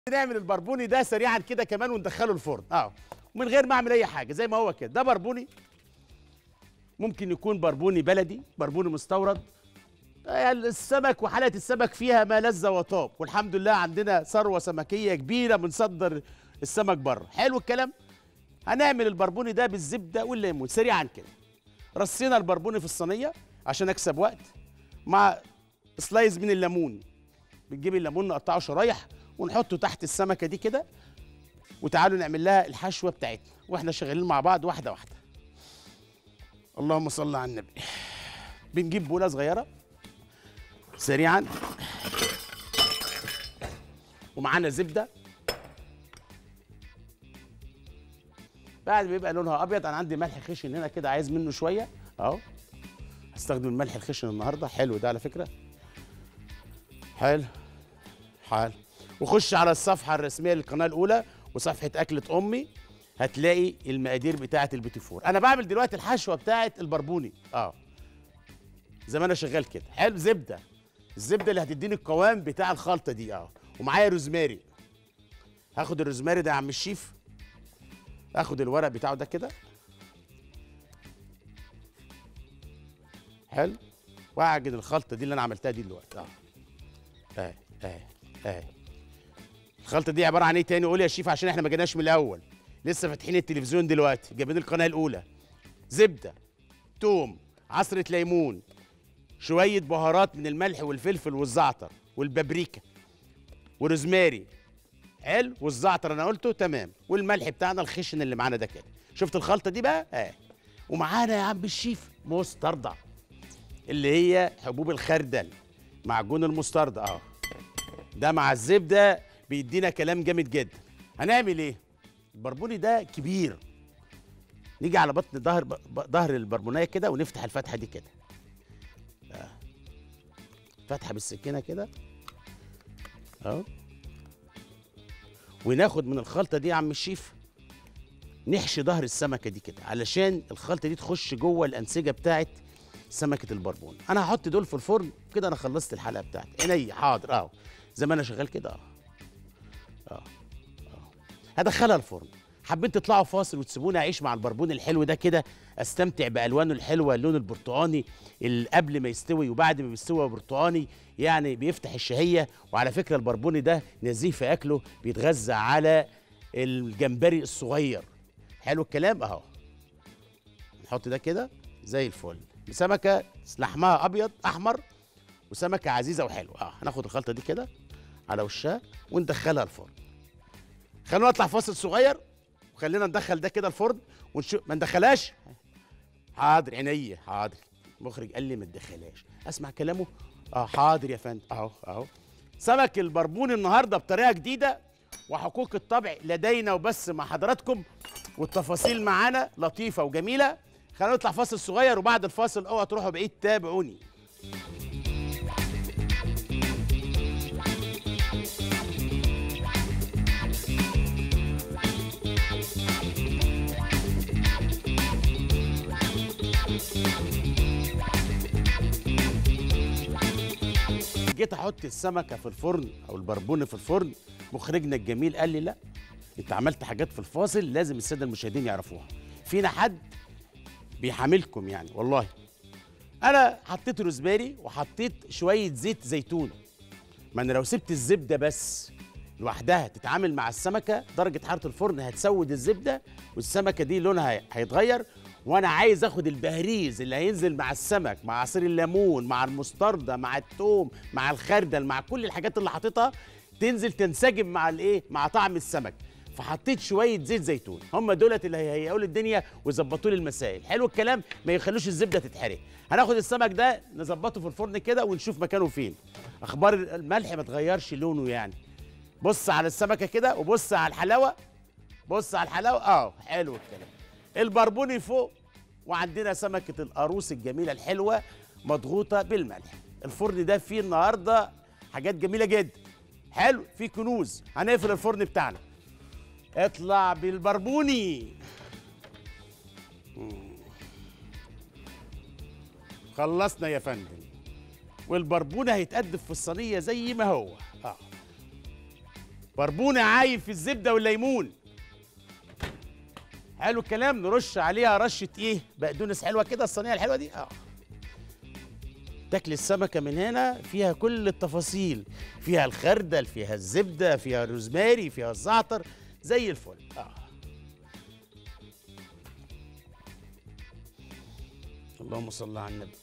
نعمل البربوني ده سريعا كده كمان وندخله الفرن اه من غير ما اعمل اي حاجه زي ما هو كده ده بربوني ممكن يكون بربوني بلدي بربوني مستورد آه، السمك وحلقه السمك فيها ما لذ وطاب والحمد لله عندنا ثروه سمكيه كبيره بنصدر السمك بره حلو الكلام هنعمل البربوني ده بالزبده والليمون سريعا كده رصينا البربوني في الصينيه عشان اكسب وقت مع سلايز من الليمون بنجيب الليمون نقطعه شرايح ونحطه تحت السمكه دي كده وتعالوا نعمل لها الحشوه بتاعتنا واحنا شغالين مع بعض واحده واحده اللهم صل على النبي بنجيب بوله صغيره سريعا ومعانا زبده بعد ما يبقى لونها ابيض انا عندي ملح خشن هنا كده عايز منه شويه اهو هستخدم الملح الخشن النهارده حلو ده على فكره حلو حلو وخش على الصفحه الرسميه للقناه الاولى وصفحه اكله امي هتلاقي المقادير بتاعه البيتيفور انا بعمل دلوقتي الحشوه بتاعه البربوني اه زي ما انا شغال كده حلو زبده الزبده اللي هتديني القوام بتاع الخلطه دي اه ومعايا روزماري هاخد الروزماري ده يا عم الشيف اخد الورق بتاعه ده كده حلو واعجن الخلطه دي اللي انا عملتها دي دلوقتي اه اه اه اه الخلطه دي عباره عن ايه تاني قول يا شيف عشان احنا ما جيناش من الاول لسه فاتحين التلفزيون دلوقتي جايبين القناه الاولى زبده توم عصره ليمون شويه بهارات من الملح والفلفل والزعتر والبابريكا وروزماري حلو والزعتر انا قلته تمام والملح بتاعنا الخشن اللي معانا ده كده شفت الخلطه دي بقى اه ومعانا يا عم الشيف مستردع اللي هي حبوب الخردل معجون المستردة اه ده مع الزبده بيدينا كلام جامد جدا هنعمل ايه البربوني ده كبير نيجي على بطن ظهر ظهر البربونيه كده ونفتح الفتحه دي كده آه. فتحه بالسكينه كده اهو وناخد من الخلطه دي يا عم الشيف نحشي ظهر السمكه دي كده علشان الخلطه دي تخش جوه الانسجه بتاعت سمكه البربون انا هحط دول في الفرن كده انا خلصت الحلقه بتاعتي عينيا حاضر اهو زي ما انا شغال كده اهو اه اه هدخلها الفرن حبيت تطلعوا فاصل وتسيبوني اعيش مع البربون الحلو ده كده استمتع بالوانه الحلوه اللون البرتقاني اللي قبل ما يستوي وبعد ما بيستوي برتقاني يعني بيفتح الشهيه وعلى فكره البربوني ده نزيه في اكله بيتغذى على الجمبري الصغير حلو الكلام اهو نحط ده كده زي الفل سمكه لحمها ابيض احمر وسمكه عزيزه وحلوه اه هناخد الخلطه دي كده على وشها وندخلها الفرن خلونا نطلع فاصل صغير وخلينا ندخل ده كده الفرن ونشوف ما ندخلهاش حاضر عينيا حاضر المخرج قال لي ما تدخلهاش اسمع كلامه اه حاضر يا فندم اهو اهو سمك البربون النهارده بطريقه جديده وحقوق الطبع لدينا وبس مع حضراتكم والتفاصيل معانا لطيفه وجميله خلينا نطلع فاصل صغير وبعد الفاصل اوعى تروحوا بعيد تابعوني جيت احط السمكه في الفرن او البربونه في الفرن مخرجنا الجميل قال لي لا انت عملت حاجات في الفاصل لازم الساده المشاهدين يعرفوها فينا حد بيحاملكم يعني والله انا حطيت روزماري وحطيت شويه زيت زيتون ما انا لو سبت الزبده بس لوحدها تتعامل مع السمكه درجه حراره الفرن هتسود الزبده والسمكه دي لونها هيتغير وانا عايز اخد البهريز اللي هينزل مع السمك مع عصير الليمون مع المستردة مع الثوم مع الخردل مع كل الحاجات اللي حاططها تنزل تنسجم مع الايه مع طعم السمك فحطيت شويه زيت زيتون هم دولت اللي هيهيئوا لي الدنيا ويظبطوا لي المسائل حلو الكلام ما يخلوش الزبده تتحرق هناخد السمك ده نظبطه في الفرن كده ونشوف مكانه فين اخبار الملح ما تغيرش لونه يعني بص على السمكه كده وبص على الحلاوه بص على الحلاوه اه حلو الكلام البربوني فوق وعندنا سمكه القاروص الجميله الحلوه مضغوطه بالملح الفرن ده فيه النهارده حاجات جميله جدا حلو فيه كنوز هنقفل الفرن بتاعنا اطلع بالبربوني مم. خلصنا يا فندم والبربونة هيتقدم في الصينية زي ما هو اه بربونه عايم في الزبده والليمون حلو الكلام نرش عليها رشه ايه بقدونس حلوه كده الصينيه الحلوه دي اه تاكل السمكه من هنا فيها كل التفاصيل فيها الخردل فيها الزبده فيها الروزماري فيها الزعتر زي الفل اه اللهم صل على النبي